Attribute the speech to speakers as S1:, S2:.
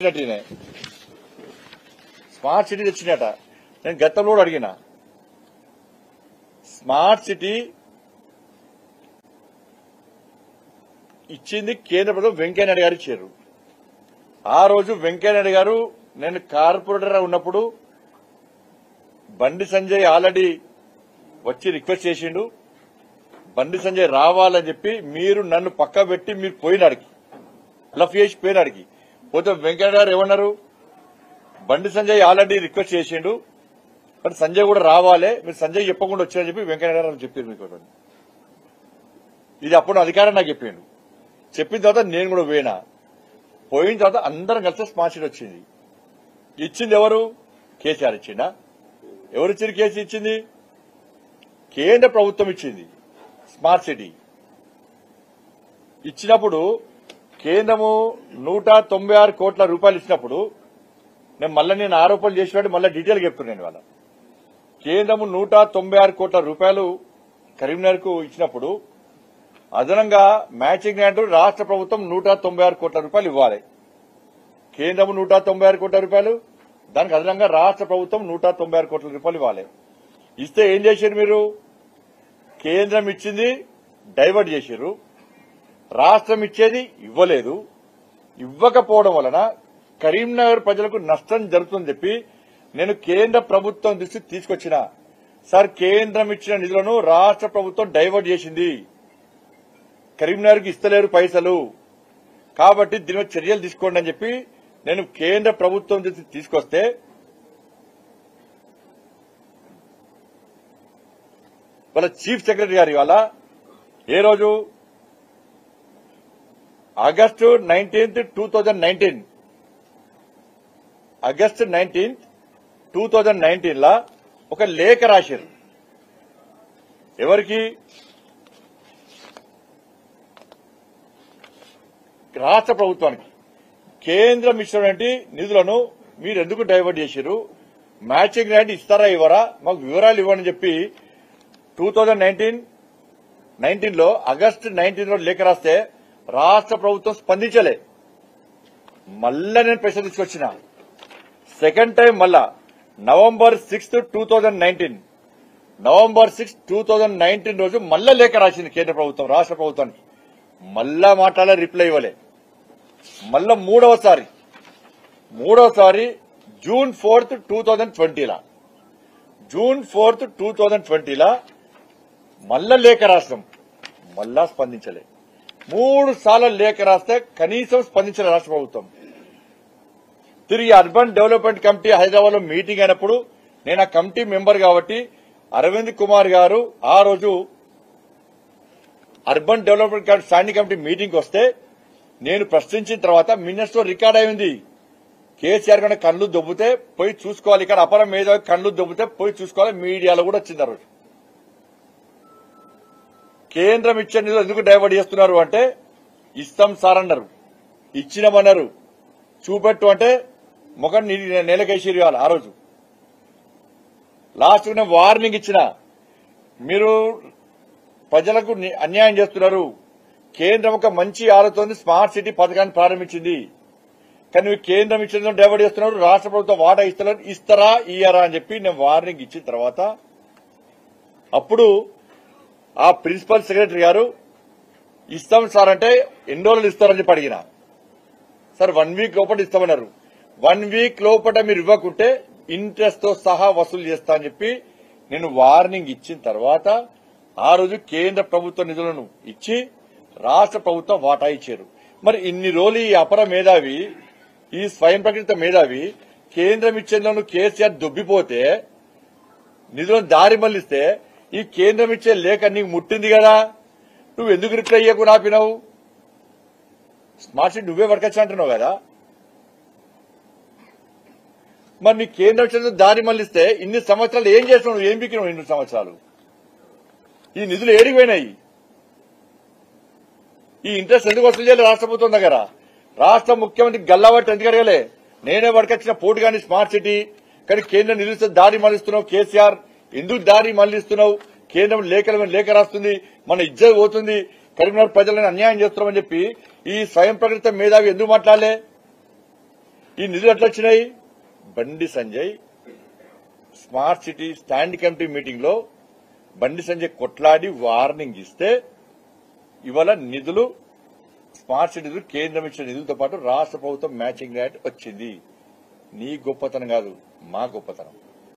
S1: తెచ్చినట్టు smart city తెచ్చినట నేను గతంలో కూడా అడిగిన స్మార్ట్ సిటీ ఇచ్చింది కేంద్ర ప్రభుత్వం వెంకయ్యనాయుడు గారు ఇచ్చారు ఆ రోజు వెంకయ్యనాయుడు గారు నేను కార్పొరేటర్ ఉన్నప్పుడు బండి సంజయ్ ఆల్రెడీ వచ్చి రిక్వెస్ట్ చేసిండు బండి సంజయ్ రావాలని చెప్పి మీరు నన్ను పక్క పెట్టి మీరు పోయినాడికి లఫ్ చేసి పోయినాడికి పోతే వెంకయ్య గారు ఏమన్నారు బండి సంజయ్ ఆల్రెడీ రిక్వెస్ట్ చేసిండు బట్ సంజయ్ కూడా రావాలి మీరు సంజయ్ చెప్పకుండా వచ్చారని చెప్పి వెంకయ్య గారు చెప్పారు మీకు ఇది అప్పుడు అధికారం నాకు చెప్పిండు చెప్పిన తర్వాత నేను కూడా పోయినా పోయిన తర్వాత అందరం కలిసి స్మార్ట్ సిటీ వచ్చింది ఇచ్చింది ఎవరు కేసీఆర్ ఇచ్చిండా ఎవరు ఇచ్చింది కేసీ ఇచ్చింది కేంద్ర ప్రభుత్వం ఇచ్చింది స్మార్ట్ సిటీ ఇచ్చినప్పుడు కేంద్రము నూట తొంభై ఆరు కోట్ల రూపాయలు ఇచ్చినప్పుడు నేను మళ్ళీ నేను ఆరోపణలు చేసినట్టు మళ్ళీ డీటెయిల్ చెప్తున్నాను వాళ్ళ కేంద్రము నూట తొంభై ఆరు కోట్ల రూపాయలు కరీంనగర్ కు ఇచ్చినప్పుడు అదనంగా మ్యాచింగ్ గ్రాంట్ రాష్ట్ర ప్రభుత్వం నూట తొంభై ఆరు కోట్ల రూపాయలు ఇవ్వాలి కేంద్రము నూట తొంభై ఆరు కోట్ల రూపాయలు దానికి అదనంగా రాష్ట్ర ప్రభుత్వం నూట తొంభై ఆరు కోట్ల రూపాయలు ఇవ్వాలి ఇస్తే ఏం చేశారు మీరు కేంద్రం ఇచ్చింది డైవర్ట్ చేశారు రాష్ట్రం ఇచ్చేది ఇవ్వలేదు ఇవ్వకపోవడం వలన కరీంనగర్ ప్రజలకు నష్టం జరుగుతుందని చెప్పి నేను కేంద్ర ప్రభుత్వం దృష్టి తీసుకొచ్చిన సార్ కేంద్రం ఇచ్చిన నిధులను రాష్ట్ర ప్రభుత్వం డైవర్ట్ చేసింది కరీంనగర్కి ఇస్తలేరు పైసలు కాబట్టి దీని మీద చర్యలు తీసుకోండి అని చెప్పి నేను కేంద్ర ప్రభుత్వం దృష్టి తీసుకొస్తే వాళ్ళ చీఫ్ సెక్రటరీ గారు ఇవాళ ఏ రోజు August nineteenth two thousand nineteen August nineteenth two thousand nineteen లా ఒక లేఖ రాశారు ఎవరికి రాష్ట్ర ప్రభుత్వానికి కేంద్రం ఇచ్చినటువంటి నిధులను మీరు ఎందుకు డైవర్ట్ చేశారు మ్యాచింగ్ గ్రాంట్ ఇస్తారా ఇవ్వరా మాకు వివరాలు ఇవ్వని చెప్పి టూ థౌజండ్ నైన్టీన్ నైన్టీన్ లో ఆగస్టు నైన్టీన్ లో లేఖ రాస్తే రాష్ట్ర ప్రభుత్వం స్పందించలే మళ్ళా నేను ప్రశ్న తీసుకొచ్చిన సెకండ్ టైం మళ్ళా November sixth two thousand nineteen November six two thousand nineteen రోజు మళ్ళా లేఖ రాసింది కేంద్ర ప్రభుత్వం రాష్ట్ర ప్రభుత్వానికి మళ్ళా మాట్లాడే రిప్లై ఇవ్వలే మళ్ళా మూడవసారి మూడవసారి జూన్ ఫోర్త్ టూ థౌజండ్ ట్వంటీలా జూన్ ఫోర్త్ టూ థౌజండ్ ట్వంటీలా మళ్ళా లేఖ రాష్ట్రం మళ్ళా స్పందించలే మూడు సార్లు లేఖ రాస్తే కనీసం స్పందించిన రాష్ట్ర ప్రభుత్వం తిరిగి అర్బన్ డెవలప్మెంట్ కమిటీ హైదరాబాద్ లో మీటింగ్ అయినప్పుడు నేను ఆ కమిటీ మెంబర్ కాబట్టి అరవింద్ కుమార్ గారు ఆ రోజు urban development committee standing committee meeting వస్తే నేను ప్రశ్నించిన తర్వాత మినిట్స్ లో రికార్డ్ అయింది కేసీఆర్ కన్నా కళ్ళు దొబ్బితే పోయి చూసుకోవాలి ఇక్కడ అపరం మీద కళ్ళు దొబ్బితే పోయి చూసుకోవాలి మీడియాలో కూడా వచ్చింది ఆ రోజు కేంద్రం ఇచ్చే నిధులు ఎందుకు డైవర్ట్ చేస్తున్నారు అంటే ఇస్తాం సార్ అన్నారు ఇచ్చినామన్నారు చూపెట్టు అంటే ముఖం నేలకేసిరు ఇవాళ ఆ రోజు లాస్ట్ నేను వార్నింగ్ ఇచ్చిన మీరు ప్రజలకు ని- అన్యాయం చేస్తున్నారు కేంద్రం ఒక మంచి ఆలోచన స్మార్ట్ సిటీ పథకాన్ని ప్రారంభించింది కానీ మీరు కేంద్రం ఇచ్చిన డైవర్ట్ చేస్తున్నారు రాష్ట్ర ప్రభుత్వం వాటా ఇస్తున్నారు ఇస్తారా ఇయ్యారా అని చెప్పి నేను వార్నింగ్ ఇచ్చిన తర్వాత అప్పుడు ఆ ప్రిన్సిపల్ సెక్రటరీ గారు ఇస్తాం సార్ అంటే ఎన్ని రోజులు ఇస్తారని చెప్పి అడిగిన సార్ వన్ వీక్ లోపల ఇస్తామన్నారు వన్ వీక్ లోపల మీరు ఇవ్వకుంటే ఇంట్రెస్ట్ తో సహా వసూలు చేస్తా అని చెప్పి నేను వార్నింగ్ ఇచ్చిన తర్వాత ఆ రోజు కేంద్ర ప్రభుత్వ నిధులను ఇచ్చి రాష్ట్ర ప్రభుత్వం వాటా ఇచ్చారు మరి ఇన్ని రోజులు ఈ అపర మేధావి ఈ స్వయం ప్రకటిత మేధావి కేంద్రం ఇచ్చేందులో కేసీఆర్ దొబ్బిపోతే నిధులను దారి మళ్లిస్తే ఈ కేంద్రం ఇచ్చే లేఖ నీకు ముట్టింది కదా నువ్వు ఎందుకు రిప్లై ఇయ్యకు ఆపినావు స్మార్ట్ సిటీ నువ్వే వర్కచ్చు అంటున్నావు కదా మరి నీ కేంద్రం ఇచ్చిన దారి మళ్లిస్తే ఇన్ని సంవత్సరాలు ఏం చేస్తున్నావు నువ్వు ఏం బిక్కినావు ఇన్ని సంవత్సరాలు ఈ నిధులు ఏడికి పోయినాయి ఈ ఇంట్రెస్ట్ ఎందుకు వసూలు చేయాలి రాష్ట్ర ప్రభుత్వం దగ్గర రాష్ట్ర ముఖ్యమంత్రి గల్లాబట్టి ఎందుకు అడగలే నేనే పట్టుకొచ్చిన పోటీ కానీ స్మార్ట్ సిటీ కానీ కేంద్రం నిలుస్తే దారి మళ్లిస్తున్నావు కేసీఆర్ ఎందుకు దారి మళ్లిస్తున్నావు కేంద్రం లేఖల మీద లేఖ రాస్తుంది మన ఇజ్జత్ పోతుంది కరీంనగర్ ప్రజలను అన్యాయం చేస్తున్నామని చెప్పి ఈ స్వయం ప్రకటిత మేధావి ఎందుకు మాట్లాడలే ఈ నిధులు ఎట్లా వచ్చినాయి Bandi Sanjay smart city stand committee meeting లో బండి సంజయ్ కొట్లాడి వార్నింగ్ ఇస్తే ఇవాళ నిధులు స్మార్ట్ సిటీ నిధులు కేంద్రం ఇచ్చిన నిధులతో పాటు రాష్ట్ర ప్రభుత్వం మ్యాచింగ్ రేట్ వచ్చింది నీ గొప్పతనం కాదు మా గొప్పతనం